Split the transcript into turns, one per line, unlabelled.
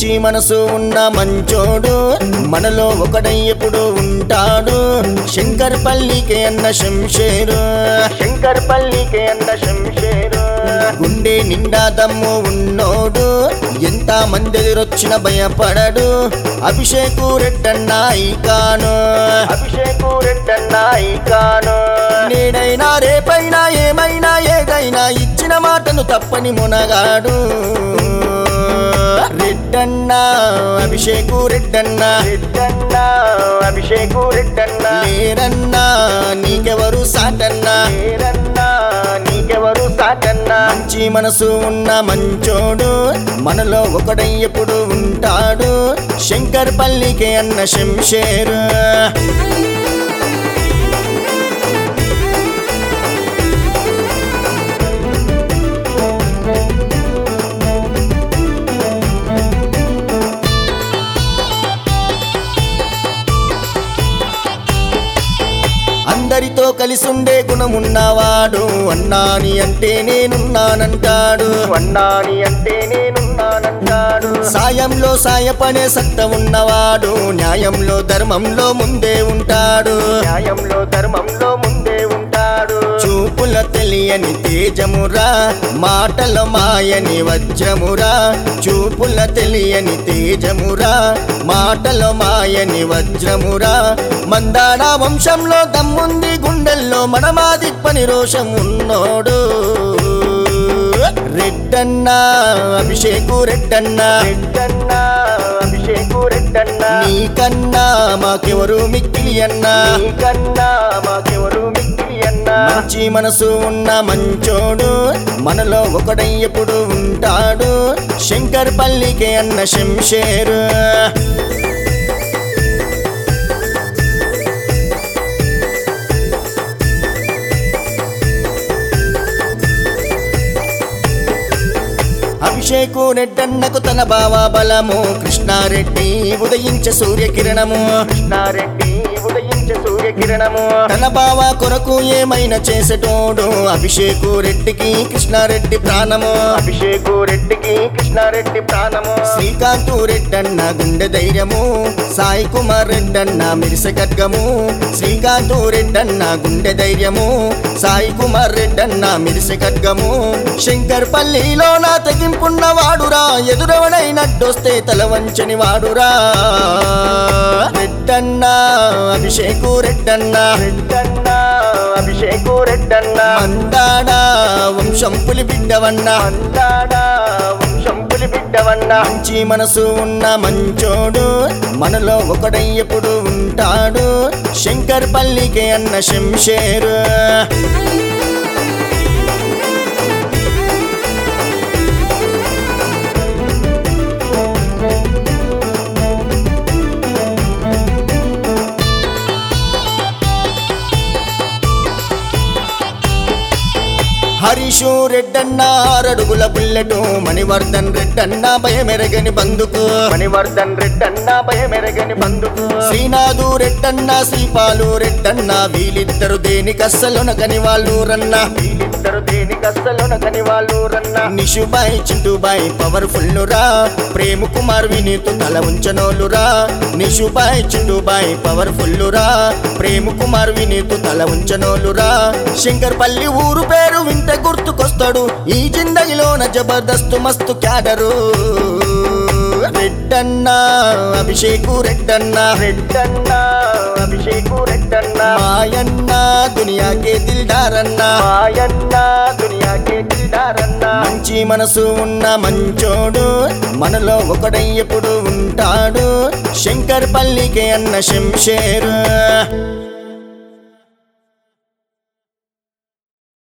మంచి మనసు ఉన్న మంచోడు మనలో ఒకడై ఎప్పుడు ఉంటాడు శంకర్ పల్లికే అన్న శంషేరు శంకర్ పల్లికే అన్న శంషేరు గుండె నిండా దమ్ము ఉన్నోడు ఎంత మంది ఎదురొచ్చిన భయపడడు అభిషేకు రెడ్డన్న ఐకాను అభిషేకు రెడ్డన్న ఐకాను నేనైనా రేపైనా ఏమైనా ఏదైనా ఇచ్చిన మాటను తప్పని మునగాడు రెడ్డన్న అభిషేకు రెడ్డన్న రెడ్డన్న అభిషేకు రెడ్డన్న లేరన్నా నీకెవరు సాటన్నా లేరన్నా నీకెవరు సాటన్నా మంచి మనసు ఉన్న మంచోడు మనలో ఒకడై ఎప్పుడు ఉంటాడు శంకర్ పల్లికే అన్న శంషేరు అందరితో కలిసుండే గుణమున్నవాడు అన్నాని అంటే నేనున్నానంటాడు అన్నాని అంటే నేనున్నానంటాడు సాయంలో సాయపడే సత్త ఉన్నవాడు న్యాయంలో ధర్మంలో ముందే ఉంటాడు న్యాయంలో ధర్మంలో ముందే ఉంటాడు చూపుల తెలియని తేజమురా మాటల మాయని వజ్రమురా చూపుల తెలియని తేజమురా మాటల మాయని వజ్రమురా మందాడ వంశంలో దమ్ముంది గుండెల్లో మనమాదిప్పని రోషం ఉన్నోడు రెడ్డన్న అభిషేకు రెడ్డన్న రెడ్డన్న అభిషేకు రెడ్డన్న నీకన్నా మాకెవరు మిక్కిలి అన్న నీకన్నా మాకెవరు మిక్కిలి అన్న మంచి మనసు ఉన్న మంచోడు మనలో ఒకడై ఎప్పుడు ఉంటాడు శంకర్ పల్లికే అన్న శంషేరు అభిషేకు రెడ్డన్నకు తన బావ బలము కృష్ణారెడ్డి ఉదయించే సూర్యకిరణము కృష్ణారెడ్డి ఉదయించే సూర్యకిరణము తన బావ కొరకు ఏమైనా చేసేటోడు అభిషేకు రెడ్డికి కృష్ణారెడ్డి ప్రాణము అభిషేకు రెడ్డికి కృష్ణారెడ్డి ప్రాణము శ్రీకాంతు రెడ్డన్న గుండె ధైర్యము సాయి కుమార్ రెడ్డన్న మిరిసె ఖడ్గము శ్రీకాంతు రెడ్డన్న గుండె ధైర్యము సాయి కుమార్ రెడ్డన్న మిరిసె ఖడ్గము శంకర్ పల్లిలో నా తెగింపున్న వాడురా ఎదురవడైనట్టొస్తే తల వంచని వాడురా రెడ్డన్న అభిషేకు రెడ్డన్న రెడ్డన్న అభిషేకు రెడ్డన్న అందాడా వంశం పులి బిడ్డవన్న అందాడా వంశం పులి బిడ్డవన్న మంచి మనసు ఉన్న మంచోడు మనలో ఒకడై ఎప్పుడు ఉంటాడు శంకర్ పల్లికే అన్న శంషేరు హరీషు రెడ్డన్న ఆరడుగుల బుల్లెటు మణివర్ధన్ రెడ్డన్న భయమెరగని బందుకు మణివర్ధన్ రెడ్డన్న భయమెరగని బందుకు శ్రీనాథు రెడ్డన్న శ్రీపాలు రెడ్డన్న వీళ్ళిద్దరు దేనికస్సలునగని వాళ్ళు రన్న వీళ్ళిద్దరు దేనికస్సలునగని వాళ్ళు రన్న నిషుబాయ్ చింటుబాయ్ పవర్ఫుల్ రా ప్రేమ్ కుమార్ వినీతు తల ఉంచనోలురా నిషుబాయ్ చింటుబాయ్ పవర్ఫుల్ రా ప్రేమ్ కుమార్ వినీతు తల ఉంచనోలురా శంకర్ పల్లి ఊరు పేరు వింటే గుర్తుకొస్తాడు ఈ జిందగిలోన జబర్దస్త్ మస్తు క్యాడరు రెడ్డన్న అభిషేకు రెడ్డన్న రెడ్డన్న అభిషేకు రెడ్డన్న మాయన్న దునియాకే దిల్డారన్న మాయన్న దునియాకే దిల్డారన్న మంచి మనసు ఉన్న మంచోడు మనలో ఒకడై ఎప్పుడు ఉంటాడు శంకర్ పల్లికే అన్న శంషేరు